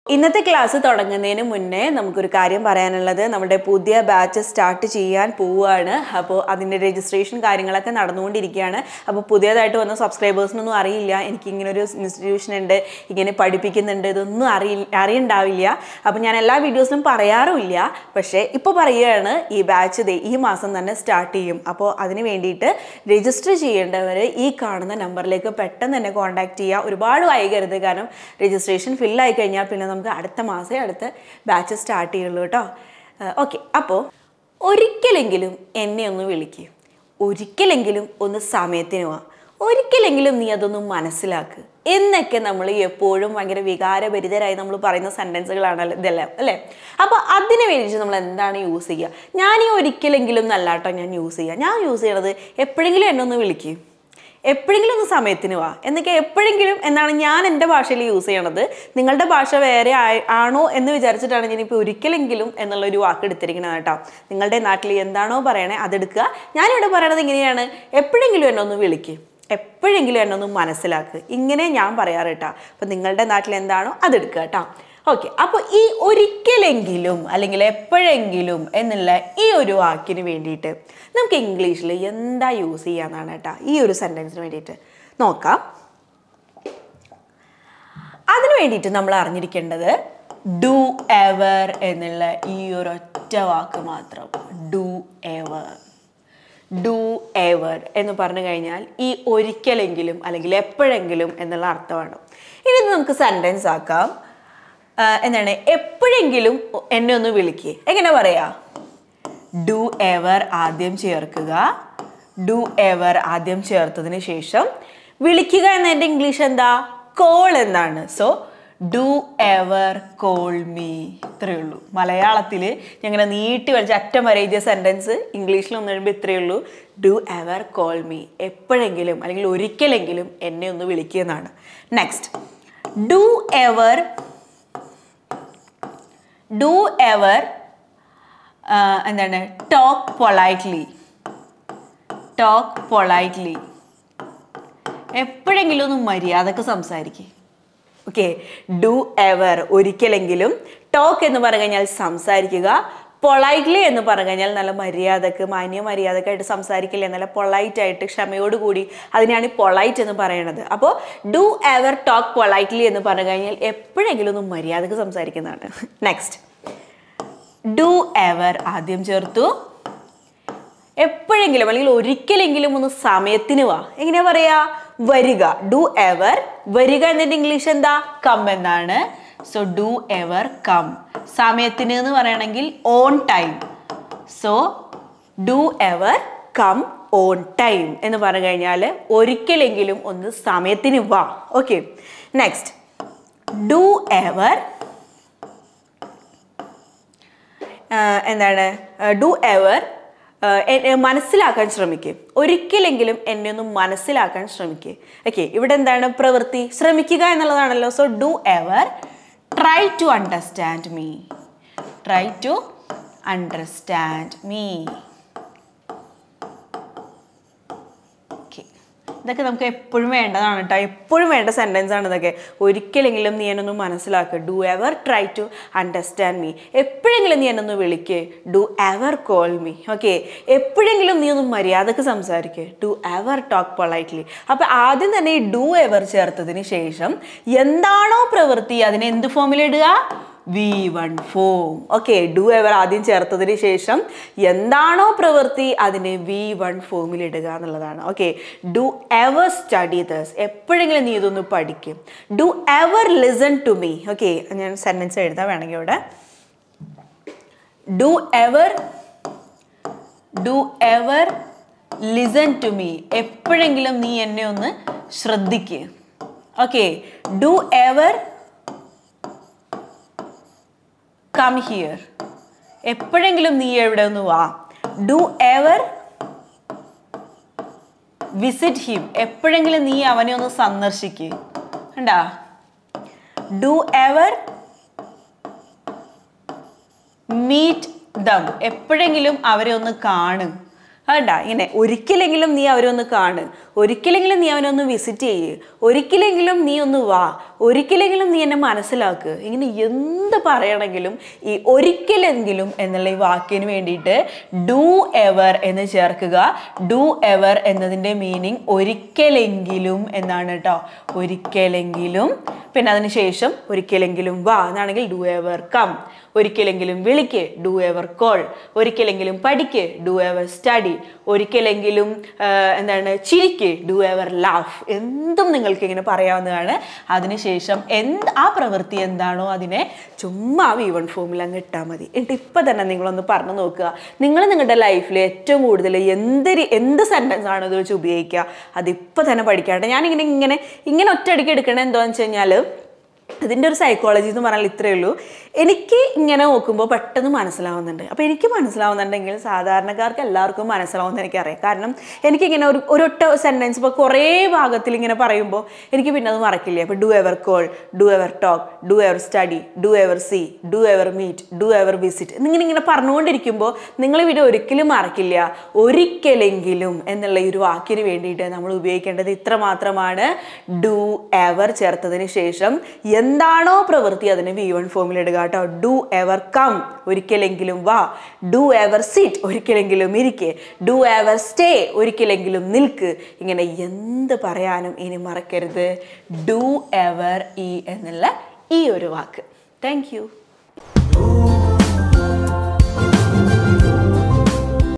ഇന്നത്തെ ക്ലാസ് തുടങ്ങുന്നതിന് മുന്നേ നമുക്കൊരു കാര്യം പറയാനുള്ളത് നമ്മുടെ പുതിയ ബാച്ച് സ്റ്റാർട്ട് ചെയ്യാൻ പോവുകയാണ് അപ്പോൾ അതിൻ്റെ രജിസ്ട്രേഷൻ കാര്യങ്ങളൊക്കെ നടന്നുകൊണ്ടിരിക്കുകയാണ് അപ്പോൾ പുതിയതായിട്ട് വന്ന സബ്സ്ക്രൈബേഴ്സിനൊന്നും അറിയില്ല എനിക്ക് ഇങ്ങനെ ഒരു ഇൻസ്റ്റിറ്റ്യൂഷൻ ഉണ്ട് ഇങ്ങനെ പഠിപ്പിക്കുന്നുണ്ട് ഇതൊന്നും അറിയില്ല അറിയണ്ടാവില്ല അപ്പോൾ ഞാൻ എല്ലാ വീഡിയോസിലും പറയാറുമില്ല പക്ഷേ ഇപ്പോൾ പറയുകയാണ് ഈ ബാച്ച് ദേ ഈ മാസം തന്നെ സ്റ്റാർട്ട് ചെയ്യും അപ്പോൾ അതിന് വേണ്ടിയിട്ട് രജിസ്റ്റർ ചെയ്യേണ്ടവർ ഈ കാണുന്ന നമ്പറിലേക്ക് പെട്ടെന്ന് തന്നെ കോൺടാക്ട് ചെയ്യുക ഒരുപാട് വൈകരുത് കാരണം രജിസ്ട്രേഷൻ ഫില്ലായി കഴിഞ്ഞാൽ പിന്നെ നമുക്ക് അടുത്ത മാസമേ അടുത്ത ബാച്ച് സ്റ്റാർട്ട് ചെയ്യുള്ളൂ കേട്ടോ ഓക്കെ അപ്പോൾ ഒരിക്കലെങ്കിലും എന്നെ ഒന്ന് വിളിക്കുക ഒരിക്കലെങ്കിലും ഒന്ന് സമയത്തിന് വാ ഒരിക്കലെങ്കിലും നീ അതൊന്ന് മനസ്സിലാക്ക് എന്നൊക്കെ നമ്മൾ എപ്പോഴും ഭയങ്കര വികാരഭരിതരായി നമ്മൾ പറയുന്ന സെൻറ്റൻസുകളാണ് ഇതെല്ലാം അല്ലേ അപ്പോൾ അതിന് വേണ്ടിയിട്ട് നമ്മൾ എന്താണ് യൂസ് ചെയ്യുക ഞാൻ ഈ ഒരിക്കലെങ്കിലും നല്ലാട്ടോ ഞാൻ യൂസ് ചെയ്യുക ഞാൻ യൂസ് ചെയ്യണത് എപ്പോഴെങ്കിലും എന്നെ ഒന്ന് വിളിക്കും എപ്പോഴെങ്കിലും ഒന്ന് സമയത്തിന് വാ എന്നൊക്കെ എപ്പോഴെങ്കിലും എന്നാണ് ഞാൻ എൻ്റെ ഭാഷയിൽ യൂസ് ചെയ്യണത് നിങ്ങളുടെ ഭാഷ വേറെ ആയ- ആണോ എന്ന് വിചാരിച്ചിട്ടാണ് ഞാനിപ്പോൾ ഒരിക്കലെങ്കിലും എന്നുള്ളൊരു വാക്ക് എടുത്തിരിക്കുന്നത് കേട്ടോ നിങ്ങളുടെ നാട്ടിൽ എന്താണോ പറയണേ അതെടുക്കുക ഞാനിവിടെ പറയണത് ഇങ്ങനെയാണ് എപ്പോഴെങ്കിലും എന്നെ ഒന്ന് വിളിക്കും എപ്പോഴെങ്കിലും എന്നെ ഒന്ന് മനസ്സിലാക്ക് ഇങ്ങനെ ഞാൻ പറയാറ് കേട്ടോ അപ്പം നിങ്ങളുടെ നാട്ടിൽ എന്താണോ അതെടുക്കുക കേട്ടോ ഓക്കെ അപ്പോൾ ഈ ഒരിക്കലെങ്കിലും അല്ലെങ്കിൽ എപ്പോഴെങ്കിലും എന്നുള്ള ഈ ഒരു വാക്കിന് വേണ്ടിയിട്ട് നമുക്ക് ഇംഗ്ലീഷിൽ എന്താ യൂസ് ചെയ്യാന്നാണ് കേട്ടോ ഈ ഒരു സെൻറ്റൻസിന് വേണ്ടിയിട്ട് നോക്കാം അതിന് വേണ്ടിയിട്ട് നമ്മൾ അറിഞ്ഞിരിക്കേണ്ടത് ഡു എവർ എന്നുള്ള ഈ ഒരു ഒറ്റ വാക്ക് മാത്രം ഡു എവർ ഡു എവർ എന്ന് പറഞ്ഞു കഴിഞ്ഞാൽ ഈ ഒരിക്കലെങ്കിലും അല്ലെങ്കിൽ എപ്പോഴെങ്കിലും എന്നുള്ള അർത്ഥമാണ് ഇനി ഇത് നമുക്ക് സെൻറ്റൻസ് ആക്കാം ആ, എന്താണ് എപ്പോഴെങ്കിലും എന്നെ ഒന്ന് വിളിക്കുക എങ്ങനെ പറയാ ഡു എവർ ആദ്യം ചേർക്കുക ഡു എവർ ആദ്യം ചേർത്തതിന് ശേഷം വിളിക്കുക എന്നതിൻ്റെ ഇംഗ്ലീഷ് എന്താ കോൾ എന്നാണ് so do ever call me ഇത്രയേ ഉള്ളൂ മലയാളത്തിൽ ഞങ്ങനെ നീട്ടി വലിച്ച അറ്റം വരെ എഴുതിയ സെൻറ്റൻസ് ഇംഗ്ലീഷിൽ ഒന്ന് എഴുതുമ്പോൾ ഇത്രയേ ഉള്ളൂ ഡു എവർ കോൾ മീ എപ്പോഴെങ്കിലും അല്ലെങ്കിൽ ഒരിക്കലെങ്കിലും എന്നെ ഒന്ന് വിളിക്കുക എന്നാണ് next do ever do ever എന്താണ് ടോക്ക് പൊളൈറ്റ്ലി ടോക്ക് പൊളൈറ്റ്ലി എപ്പോഴെങ്കിലും ഒന്ന് മര്യാദക്ക് സംസാരിക്കുക ഓക്കെ ഡു എവർ ഒരിക്കലെങ്കിലും ടോക്ക് എന്ന് പറഞ്ഞു കഴിഞ്ഞാൽ സംസാരിക്കുക പൊളൈറ്റ്ലി എന്ന് പറഞ്ഞു കഴിഞ്ഞാൽ നല്ല മര്യാദക്ക് മാന്യ മര്യാദക്കായിട്ട് സംസാരിക്കില്ല നല്ല പൊളൈറ്റ് ആയിട്ട് ക്ഷമയോടുകൂടി അതിനാണ് പൊളൈറ്റ് എന്ന് പറയുന്നത് അപ്പോൾ ഡു എവർ ടോക്ക് പൊളൈറ്റ്ലി എന്ന് പറഞ്ഞു കഴിഞ്ഞാൽ എപ്പോഴെങ്കിലും ഒന്ന് മര്യാദക്ക് സംസാരിക്കുന്നതാണ് നെക്സ്റ്റ് ഡു എവർ ആദ്യം ചേർത്തു എപ്പോഴെങ്കിലും അല്ലെങ്കിൽ ഒരിക്കലെങ്കിലും ഒന്ന് സമയത്തിന് വാ എങ്ങനെയാ പറയാ വരിക ഡു എവർ വരിക എന്നതിൻ്റെ ഇംഗ്ലീഷ് എന്താ കം എന്നാണ് സോ ഡു എവർ കം സമയത്തിന് എന്ന് പറയണമെങ്കിൽ on time so do ever come on time എന്ന് പറഞ്ഞു കഴിഞ്ഞാൽ ഒരിക്കലെങ്കിലും ഒന്ന് സമയത്തിന് വാ ഓക്കെ നെക്സ്റ്റ് ഡു എവർ എന്താണ് ഡു എവർ മനസ്സിലാക്കാൻ ശ്രമിക്കുക ഒരിക്കലെങ്കിലും എന്നെ ഒന്ന് മനസ്സിലാക്കാൻ ശ്രമിക്കുക ഓക്കെ ഇവിടെ എന്താണ് പ്രവൃത്തി ശ്രമിക്കുക എന്നുള്ളതാണല്ലോ so do ever try to understand me try to understand me okay ഇതൊക്കെ നമുക്ക് എപ്പോഴും വേണ്ടതാണ് കേട്ടോ എപ്പോഴും വേണ്ട സെൻറ്റൻസ് ആണ് ഇതൊക്കെ ഒരിക്കലെങ്കിലും നീ എന്നൊന്ന് മനസ്സിലാക്കുക do ever try to understand me എപ്പോഴെങ്കിലും നീ എന്നൊന്ന് വിളിക്കുക do ever call me okay എപ്പോഴെങ്കിലും നീ ഒന്ന് മര്യാദക്ക് സംസാരിക്കുക ഡു എവർ ടോക്ക് പൊളൈറ്റ്ലി അപ്പോൾ ആദ്യം തന്നെ ഈ ഡു എവർ ചേർത്തതിന് ശേഷം എന്താണോ പ്രവൃത്തി അതിനെ എന്ത് ഫോമിലിടുക V one form okay do ever ആദ്യം ചേർത്തതിന് ശേഷം എന്താണോ പ്രവൃത്തി അതിനെ വി വൺ ഫോമിൽ ഇടുക എന്നുള്ളതാണ് okay do ever study this എപ്പോഴെങ്കിലും നീ ഇതൊന്ന് പഠിക്കും do ever listen to me okay ഞാൻ സെൻറ്റൻസ് എഴുതാൻ വേണമെങ്കിൽ ഇവിടെ do ever do ever listen to me എപ്പോഴെങ്കിലും നീ എന്നെ ഒന്ന് ശ്രദ്ധിക്കുക okay do ever come here എപ്പോഴെങ്കിലും നീ എവിടെ ഒന്ന് വാ ഡു എവർ വിസിറ്റ് ഹിം എപ്പോഴെങ്കിലും നീ അവനെ ഒന്ന് സന്ദർശിക്കുക കണ്ടാ ഡു എവർ മീറ്റ് ദം എപ്പോഴെങ്കിലും അവരെ ഒന്ന് കാണും വേണ്ട ഇങ്ങനെ ഒരിക്കലെങ്കിലും നീ അവരൊന്ന് കാണ് ഒരിക്കലെങ്കിലും നീ അവനൊന്ന് വിസിറ്റ് ചെയ്യ് ഒരിക്കലെങ്കിലും നീ ഒന്ന് വാ ഒരിക്കലെങ്കിലും നീ എന്നെ മനസ്സിലാക്ക് ഇങ്ങനെ എന്ത് പറയണമെങ്കിലും ഈ ഒരിക്കലെങ്കിലും എന്നുള്ള ഈ വാക്കിന് വേണ്ടിയിട്ട് ഡു എവർ എന്ന് ചേർക്കുക ഡു എവർ എന്നതിൻ്റെ മീനിങ് ഒരിക്കലെങ്കിലും എന്നാണ് കേട്ടോ ഒരിക്കലെങ്കിലും പിന്നെ അതിന് ശേഷം ഒരിക്കലെങ്കിലും വാ എന്നാണെങ്കിൽ ഡു എവർ കം ഒരിക്കലെങ്കിലും വിളിക്ക് ഡു എവർ കോൾ ഒരിക്കലെങ്കിലും പഠിക്ക് ഡു എവർ സ്റ്റഡി ഒരിക്കലെങ്കിലും ആ, എന്താണ് ചിരിക്ക് ഡു എവർ ലാഫ് എന്തും നിങ്ങൾക്ക് ഇങ്ങനെ പറയാവുന്നതാണ് അതിനുശേഷം എന്ത് ആ പ്രവൃത്തി എന്താണോ അതിനെ ചുമ്മാ വി വൺ ഫോമിൽ അങ്ങ് ഇട്ടാൽ മതി എന്നിട്ട് ഇപ്പം തന്നെ നിങ്ങളൊന്ന് പറഞ്ഞു നോക്കുക നിങ്ങൾ നിങ്ങളുടെ ലൈഫിൽ ഏറ്റവും കൂടുതൽ എന്ത് രി- എന്ത് സെൻറ്റൻസ് ആണ് ഇത് വെച്ച് ഉപയോഗിക്കുക അതിപ്പോൾ തന്നെ പഠിക്കാണ്ട് ഞാനിങ്ങനെ ഇങ്ങനെ ഇങ്ങനെ ഒറ്റയടിക്ക് എടുക്കണത് എന്താണെന്ന് വെച്ച് കഴിഞ്ഞാൽ ഇതിൻ്റെ ഒരു സൈക്കോളജി എന്ന് പറഞ്ഞാൽ ഇത്രയേ ഉള്ളൂ എനിക്ക് ഇങ്ങനെ നോക്കുമ്പോൾ പെട്ടെന്ന് മനസ്സിലാവുന്നുണ്ട് അപ്പോൾ എനിക്ക് മനസ്സിലാവുന്നുണ്ടെങ്കിൽ സാധാരണക്കാർക്ക് എല്ലാവർക്കും മനസ്സിലാവുമെന്ന് എനിക്കറിയാം കാരണം എനിക്കിങ്ങനെ ഒരു ഒരൊറ്റ സെൻറ്റൻസ് ഇപ്പോൾ കുറേ ഭാഗത്തിൽ ഇങ്ങനെ പറയുമ്പോൾ എനിക്ക് പിന്നെ അത് മറക്കില്ല അപ്പോൾ do ever call do ever talk do ever study do ever see do ever meet do ever visit എന്നിങ്ങനെ ഇങ്ങനെ പറഞ്ഞുകൊണ്ടിരിക്കുമ്പോൾ നിങ്ങൾ ഇവിടെ ഒരിക്കലും മറക്കില്ല ഒരിക്കലെങ്കിലും എന്നുള്ള ഈ ഒരു വാക്കിന് വേണ്ടിയിട്ട് നമ്മൾ ഉപയോഗിക്കേണ്ടത് ഇത്ര മാത്രമാണ് ഡു എവർ ചേർത്തതിന് ശേഷം എന്താണോ പ്രവൃത്തി അതിന് വി വൺ ഫോമിൽ ഇടുക കേട്ടോ ഡു എവർ കം ഒരിക്കലെങ്കിലും വാ ഡു എവർ സിറ്റ് ഒരിക്കലെങ്കിലും ഇരിക്കെ ഡു എവർ സ്റ്റേ ഒരിക്കലെങ്കിലും നിൽക്ക് ഇങ്ങനെ എന്ത് പറയാനും ഇനി മറക്കരുത് ഡു എവർ ഈ എന്നുള്ള ഈ ഒരു വാക്ക് താങ്ക് യു